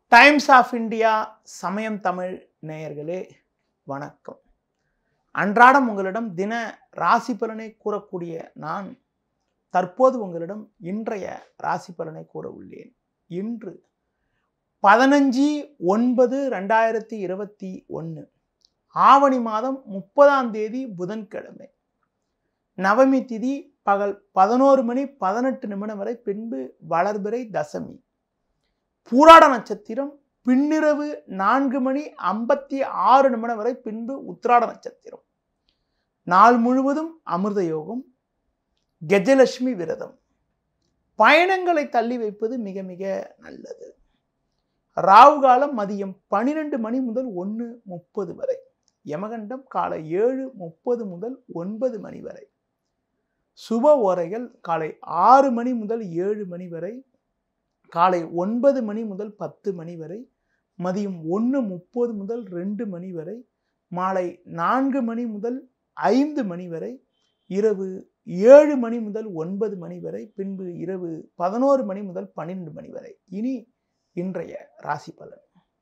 times of India சமயம் தமிழ் நேயர்களே வணக்கம் அன்றாடம் உங்களிடம் தின ராசி பலனை கூறக்கூடிய நான் தற்போது உங்களிடம் இன்றைய ராசி பலனை கூற உள்ளேன் இன்று பதினஞ்சு ஒன்பது ரெண்டாயிரத்தி இருபத்தி ஒன்று ஆவணி மாதம் முப்பதாம் தேதி புதன்கிழமை நவமி திதி பகல் பதினோரு மணி பதினெட்டு நிமிடம் வரை பின்பு வளர்பிறை தசமி பூராட நட்சத்திரம் பின்னிரவு நான்கு மணி ஐம்பத்தி ஆறு நிமிடம் வரை பின்பு உத்திராட நட்சத்திரம் நாள் முழுவதும் அமிர்த யோகம் கஜலட்சுமி விரதம் பயணங்களை தள்ளி வைப்பது மிக மிக நல்லது ராவு காலம் மதியம் பனிரெண்டு மணி முதல் ஒன்று முப்பது வரை யமகண்டம் காலை ஏழு முப்பது முதல் ஒன்பது மணி வரை சுப ஓரைகள் காலை ஆறு மணி முதல் ஏழு மணி வரை காலை ஒன்பது மணி முதல் பத்து மணி வரை மதியம் ஒன்று முப்பது முதல் ரெண்டு மணி வரை மாலை நான்கு மணி முதல் ஐந்து மணி வரை இரவு ஏழு மணி முதல் ஒன்பது மணி வரை பின்பு இரவு பதினோரு மணி முதல் பன்னிரெண்டு மணி வரை இனி இன்றைய ராசி பலன்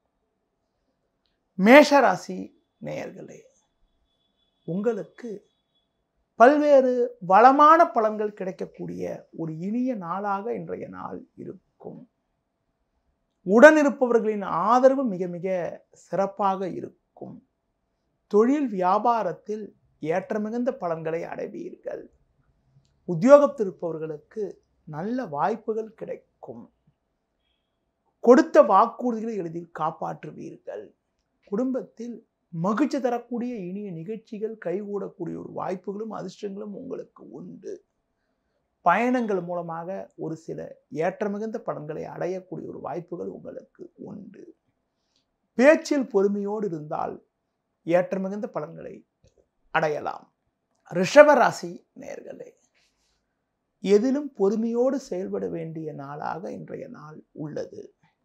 மேஷ ராசி நேயர்களே உங்களுக்கு பல்வேறு வளமான பலன்கள் கிடைக்கக்கூடிய ஒரு இனிய நாளாக இன்றைய நாள் இருக்கும் உடன் இருப்பவர்களின் ஆதரவு மிக மிக சிறப்பாக இருக்கும் தொழில் வியாபாரத்தில் ஏற்ற மிகுந்த பலன்களை அடைவீர்கள் உத்தியோகத்தில் இருப்பவர்களுக்கு நல்ல வாய்ப்புகள் கிடைக்கும் கொடுத்த வாக்குறுதிகளை எளிதில் காப்பாற்றுவீர்கள் குடும்பத்தில் மகிழ்ச்சி தரக்கூடிய இனிய நிகழ்ச்சிகள் கைகூடக்கூடிய ஒரு வாய்ப்புகளும் அதிர்ஷ்டங்களும் உங்களுக்கு உண்டு பயணங்கள் மூலமாக ஒரு சில ஏற்ற மிகுந்த பலன்களை அடையக்கூடிய ஒரு வாய்ப்புகள் உங்களுக்கு உண்டு பேச்சில் பொறுமையோடு இருந்தால் ஏற்ற மிகுந்த பலன்களை அடையலாம் ரிஷபராசி நேர்களே எதிலும் பொறுமையோடு செயல்பட வேண்டிய நாளாக இன்றைய நாள் உள்ளது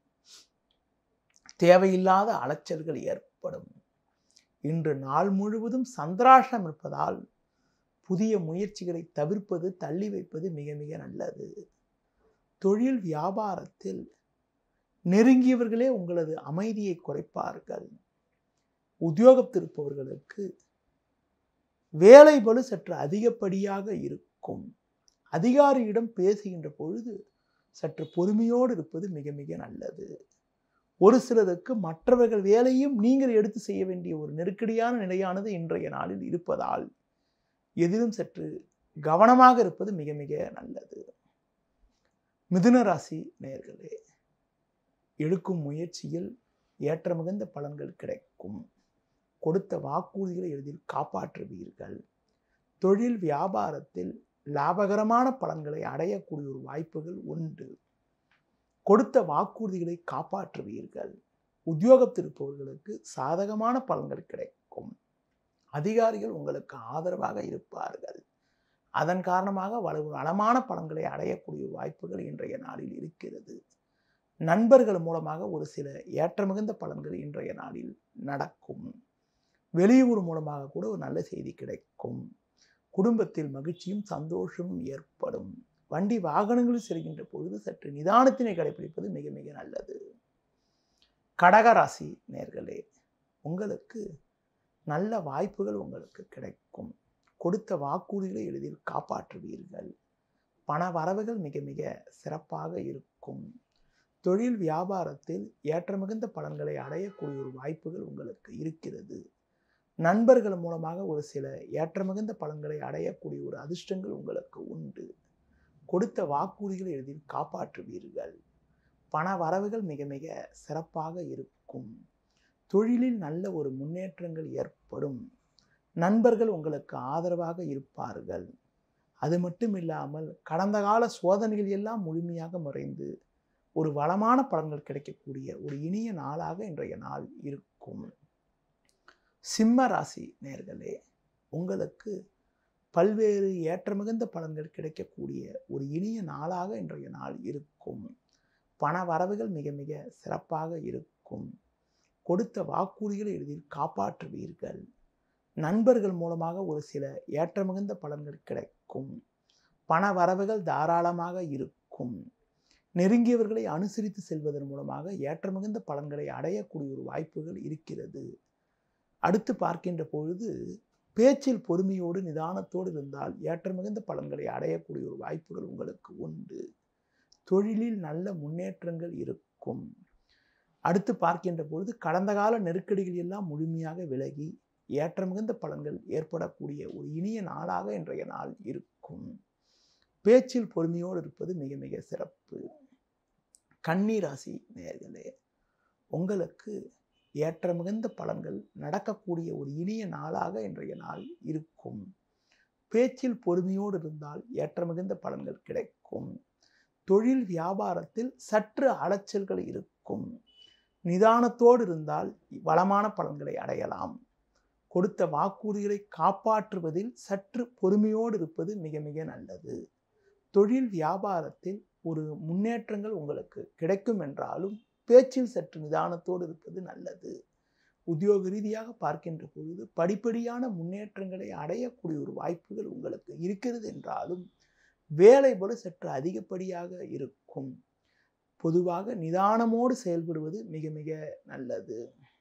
தேவையில்லாத அலைச்சல்கள் ஏற்படும் இன்று நாள் முழுவதும் சந்திராஷ்டம் இருப்பதால் புதிய முயற்சிகளை தவிர்ப்பது தள்ளி வைப்பது மிக மிக நல்லது தொழில் வியாபாரத்தில் நெருங்கியவர்களே உங்களது அமைதியை குறைப்பார்கள் உத்தியோகத்திருப்பவர்களுக்கு வேலை பளு சற்று அதிகப்படியாக இருக்கும் அதிகாரியிடம் பேசுகின்ற பொழுது சற்று பொறுமையோடு இருப்பது மிக மிக நல்லது ஒரு சிலருக்கு மற்றவர்கள் வேலையும் நீங்கள் எடுத்து செய்ய வேண்டிய ஒரு நெருக்கடியான நிலையானது இன்றைய நாளில் இருப்பதால் எதிலும் சற்று கவனமாக இருப்பது மிக மிக நல்லது மிதுன ராசி நேர்களே எடுக்கும் முயற்சியில் ஏற்ற மிகுந்த பலன்கள் கிடைக்கும் கொடுத்த வாக்குறுதிகளை எளிதில் காப்பாற்றுவீர்கள் தொழில் வியாபாரத்தில் லாபகரமான பலன்களை அடையக்கூடிய ஒரு வாய்ப்புகள் உண்டு கொடுத்த வாக்குறுதிகளை காப்பாற்றுவீர்கள் உத்தியோகத்திருப்பவர்களுக்கு சாதகமான பலன்கள் கிடைக்கும் அதிகாரிகள் உங்களுக்கு ஆதரவாக இருப்பார்கள் அதன் காரணமாக வள வளமான பலன்களை அடையக்கூடிய வாய்ப்புகள் இன்றைய நாளில் இருக்கிறது நண்பர்கள் மூலமாக ஒரு சில ஏற்ற மிகுந்த பலன்கள் இன்றைய நாளில் நடக்கும் வெளியூர் மூலமாக கூட ஒரு நல்ல செய்தி கிடைக்கும் குடும்பத்தில் மகிழ்ச்சியும் சந்தோஷமும் ஏற்படும் வண்டி வாகனங்களில் செல்கின்ற பொழுது சற்று நிதானத்தினை கடைபிடிப்பது மிக மிக நல்லது கடகராசி நேர்களே உங்களுக்கு நல்ல வாய்ப்புகள் உங்களுக்கு கிடைக்கும் கொடுத்த வாக்குறுதிகளை எளிதில் காப்பாற்றுவீர்கள் பண வரவுகள் மிக மிக சிறப்பாக இருக்கும் தொழில் வியாபாரத்தில் ஏற்ற மிகுந்த பலன்களை அடையக்கூடிய ஒரு வாய்ப்புகள் உங்களுக்கு இருக்கிறது நண்பர்கள் மூலமாக ஒரு சில ஏற்ற மிகுந்த பலன்களை அடையக்கூடிய ஒரு அதிர்ஷ்டங்கள் உங்களுக்கு உண்டு கொடுத்த வாக்குறுதிகளை எளிதில் காப்பாற்றுவீர்கள் பண வரவுகள் மிக மிக சிறப்பாக இருக்கும் தொழிலில் நல்ல ஒரு முன்னேற்றங்கள் ஏற்படும் நண்பர்கள் உங்களுக்கு ஆதரவாக இருப்பார்கள் அது மட்டும் இல்லாமல் கடந்த கால சோதனைகள் எல்லாம் முழுமையாக மறைந்து ஒரு வளமான பலன்கள் கிடைக்கக்கூடிய ஒரு இனிய நாளாக இன்றைய நாள் இருக்கும் சிம்ம ராசி நேர்களே உங்களுக்கு பல்வேறு ஏற்ற மிகுந்த பலன்கள் கிடைக்கக்கூடிய ஒரு இனிய நாளாக இன்றைய நாள் இருக்கும் பண வரவுகள் மிக மிக சிறப்பாக இருக்கும் கொடுத்த வாக்குறுதிகளை எளிதில் காப்பாற்றுவீர்கள் நண்பர்கள் மூலமாக ஒரு சில ஏற்ற மிகுந்த பலன்கள் கிடைக்கும் பண வரவுகள் தாராளமாக இருக்கும் நெருங்கியவர்களை அனுசரித்து செல்வதன் மூலமாக ஏற்ற மிகுந்த பலன்களை அடையக்கூடிய ஒரு வாய்ப்புகள் இருக்கிறது அடுத்து பார்க்கின்ற பொழுது பேச்சில் பொறுமையோடு நிதானத்தோடு இருந்தால் ஏற்ற மிகுந்த பலன்களை அடையக்கூடிய ஒரு வாய்ப்புகள் உங்களுக்கு உண்டு தொழிலில் நல்ல முன்னேற்றங்கள் இருக்கும் அடுத்து பார்க்கின்ற பொழுது கடந்த கால நெருக்கடிகள் எல்லாம் முழுமையாக விலகி ஏற்ற மிகுந்த பலன்கள் ஏற்படக்கூடிய ஒரு இனிய நாளாக இன்றைய நாள் இருக்கும் பேச்சில் பொறுமையோடு இருப்பது மிக மிக சிறப்பு கண்ணீராசி நேர்களே உங்களுக்கு ஏற்ற மிகுந்த பலன்கள் நடக்கக்கூடிய ஒரு இனிய நாளாக இன்றைய நாள் இருக்கும் பேச்சில் பொறுமையோடு இருந்தால் ஏற்ற மிகுந்த பலன்கள் கிடைக்கும் தொழில் வியாபாரத்தில் சற்று அலைச்சல்கள் இருக்கும் நிதானத்தோடு இருந்தால் வளமான பலன்களை அடையலாம் கொடுத்த வாக்குறுதிகளை காப்பாற்றுவதில் சற்று பொறுமையோடு இருப்பது மிக மிக நல்லது தொழில் வியாபாரத்தில் ஒரு முன்னேற்றங்கள் உங்களுக்கு கிடைக்கும் என்றாலும் பேச்சில் சற்று நிதானத்தோடு இருப்பது நல்லது உத்தியோக ரீதியாக பார்க்கின்ற பொழுது படிப்படியான முன்னேற்றங்களை அடையக்கூடிய ஒரு வாய்ப்புகள் உங்களுக்கு இருக்கிறது என்றாலும் வேலை போல சற்று அதிகப்படியாக இருக்கும் பொதுவாக நிதானமோடு செயல்படுவது மிக மிக நல்லது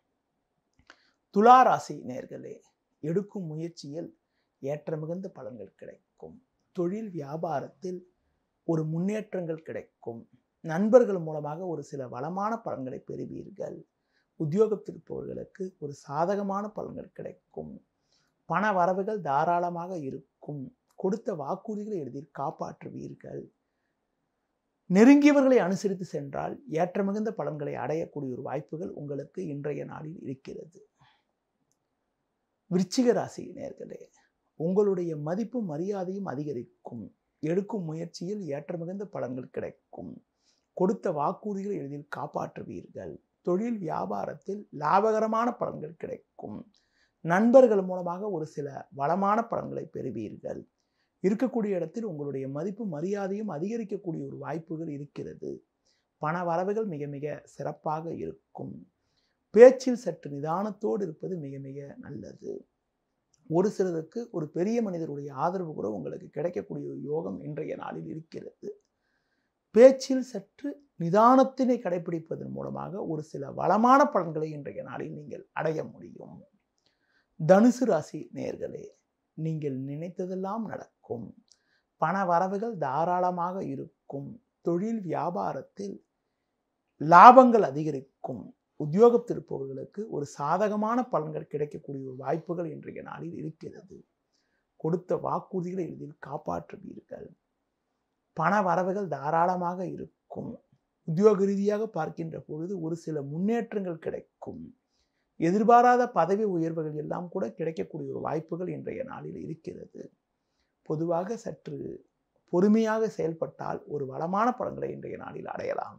துளாராசி நேர்களே எடுக்கும் முயற்சியில் ஏற்ற மிகுந்த பலன்கள் கிடைக்கும் தொழில் வியாபாரத்தில் ஒரு முன்னேற்றங்கள் கிடைக்கும் நண்பர்கள் மூலமாக ஒரு சில வளமான பலன்களை பெறுவீர்கள் உத்தியோகத்தில் இருப்பவர்களுக்கு ஒரு சாதகமான பலன்கள் கிடைக்கும் பண வரவுகள் தாராளமாக இருக்கும் கொடுத்த வாக்குறுதிகளை எளிதில் காப்பாற்றுவீர்கள் நெருங்கியவர்களை அனுசரித்து சென்றால் ஏற்ற மிகுந்த பலன்களை அடையக்கூடிய ஒரு வாய்ப்புகள் உங்களுக்கு இன்றைய நாளில் இருக்கிறது விருச்சிக ராசி நேர்களே உங்களுடைய மதிப்பு மரியாதையும் அதிகரிக்கும் எடுக்கும் முயற்சியில் ஏற்ற மிகுந்த பலன்கள் கிடைக்கும் கொடுத்த வாக்குறுதிகளை எளிதில் காப்பாற்றுவீர்கள் தொழில் வியாபாரத்தில் லாபகரமான பலன்கள் கிடைக்கும் நண்பர்கள் மூலமாக ஒரு சில வளமான பலன்களை பெறுவீர்கள் இருக்கக்கூடிய இடத்தில் உங்களுடைய மதிப்பு மரியாதையும் அதிகரிக்கக்கூடிய ஒரு வாய்ப்புகள் இருக்கிறது பண வரவுகள் மிக மிக சிறப்பாக இருக்கும் பேச்சில் சற்று நிதானத்தோடு இருப்பது மிக மிக நல்லது ஒரு சிலருக்கு ஒரு பெரிய மனிதருடைய ஆதரவு கூட உங்களுக்கு கிடைக்கக்கூடிய ஒரு யோகம் இன்றைய நாளில் இருக்கிறது பேச்சில் சற்று நிதானத்தினை கடைபிடிப்பதன் மூலமாக ஒரு சில வளமான பலன்களை இன்றைய நாளில் நீங்கள் அடைய முடியும் தனுசு ராசி நேர்களே நீங்கள் நினைத்ததெல்லாம் நடக்கும் பண வரவுகள் தாராளமாக இருக்கும் தொழில் வியாபாரத்தில் லாபங்கள் அதிகரிக்கும் உத்தியோகத்தில் இருப்பவர்களுக்கு ஒரு சாதகமான பலன்கள் கிடைக்கக்கூடிய ஒரு வாய்ப்புகள் இன்றைய நாளில் இருக்கிறது கொடுத்த வாக்குறுதிகளை எளிதில் காப்பாற்றுவீர்கள் பண வரவுகள் தாராளமாக இருக்கும் உத்தியோக ரீதியாக பார்க்கின்ற பொழுது ஒரு சில முன்னேற்றங்கள் கிடைக்கும் எதிர்பாராத பதவி உயர்வுகள் எல்லாம் கூட கிடைக்கக்கூடிய ஒரு வாய்ப்புகள் இன்றைய நாளில் இருக்கிறது பொதுவாக சற்று பொறுமையாக செயல்பட்டால் ஒரு வளமான பலன்களை இன்றைய நாளில் அடையலாம்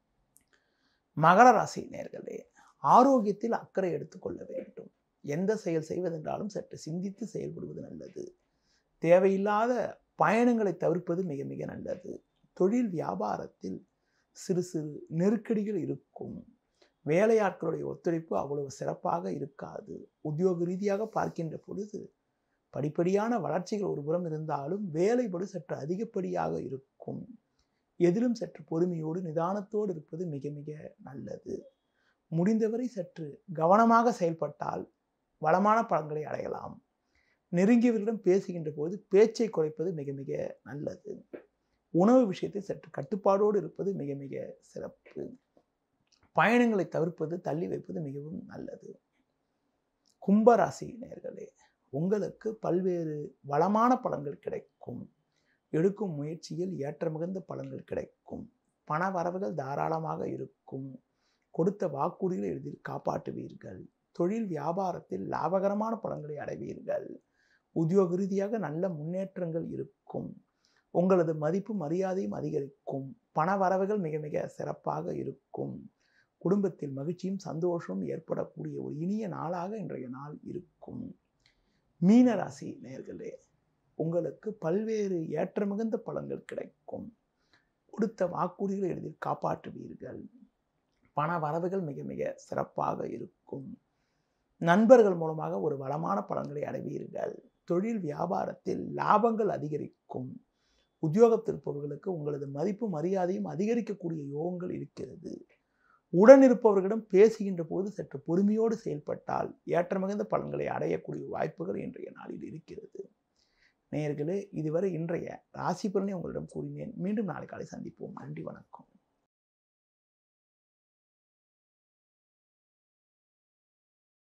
மகர ராசி நேர்களே ஆரோக்கியத்தில் அக்கறை எடுத்துக்கொள்ள வேண்டும் எந்த செயல் செய்வதென்றாலும் சற்று சிந்தித்து செயல்படுவது நல்லது தேவையில்லாத பயணங்களை தவிர்ப்பது மிக மிக நல்லது தொழில் வியாபாரத்தில் சிறு சிறு நெருக்கடிகள் இருக்கும் வேலையாட்களுடைய ஒத்துழைப்பு அவ்வளவு சிறப்பாக இருக்காது உத்தியோக ரீதியாக பார்க்கின்ற பொழுது படிப்படியான வளர்ச்சிகள் ஒரு புறம் இருந்தாலும் வேலைப்படு சற்று அதிகப்படியாக இருக்கும் எதிலும் சற்று பொறுமையோடு நிதானத்தோடு இருப்பது மிக மிக நல்லது முடிந்தவரை சற்று கவனமாக செயல்பட்டால் வளமான பலன்களை அடையலாம் நெருங்கியவர்களிடம் பேசுகின்ற போது பேச்சை குறைப்பது மிக மிக நல்லது உணவு விஷயத்தில் சற்று கட்டுப்பாடோடு இருப்பது மிக மிக சிறப்பு பயணங்களை தவிர்ப்பது தள்ளி வைப்பது மிகவும் நல்லது கும்பராசி நேர்களே உங்களுக்கு பல்வேறு வளமான பலன்கள் கிடைக்கும் எடுக்கும் முயற்சியில் ஏற்ற மிகுந்த பலன்கள் கிடைக்கும் பண வரவுகள் தாராளமாக இருக்கும் கொடுத்த வாக்குறுதிகளை எளிதில் காப்பாற்றுவீர்கள் தொழில் வியாபாரத்தில் லாபகரமான பலன்களை அடைவீர்கள் உத்தியோக ரீதியாக நல்ல முன்னேற்றங்கள் இருக்கும் உங்களது மதிப்பு மரியாதையும் அதிகரிக்கும் பண வரவுகள் மிக மிக சிறப்பாக இருக்கும் குடும்பத்தில் மகிழ்ச்சியும் சந்தோஷமும் ஏற்படக்கூடிய ஒரு இனிய நாளாக இன்றைய நாள் இருக்கும் மீனராசி நேர்களே உங்களுக்கு பல்வேறு ஏற்ற மிகுந்த பலன்கள் கிடைக்கும் கொடுத்த வாக்குறுதிகளை எளிதில் காப்பாற்றுவீர்கள் பண வரவுகள் மிக மிக சிறப்பாக இருக்கும் நண்பர்கள் மூலமாக ஒரு வளமான பலன்களை அடைவீர்கள் தொழில் வியாபாரத்தில் லாபங்கள் அதிகரிக்கும் உத்தியோகத்தில் இருப்பவர்களுக்கு உங்களது மதிப்பு மரியாதையும் அதிகரிக்கக்கூடிய யோகங்கள் இருக்கிறது உடன் இருப்பவர்களிடம் பேசுகின்ற போது சற்று பொறுமையோடு செயல்பட்டால் ஏற்ற மிகுந்த பலன்களை அடையக்கூடிய வாய்ப்புகள் இன்றைய நாளில் இருக்கிறது நேயர்களே இதுவரை இன்றைய ராசி பலனை உங்களிடம் கூறினேன் மீண்டும் நாளை காலை சந்திப்போம் நன்றி வணக்கம்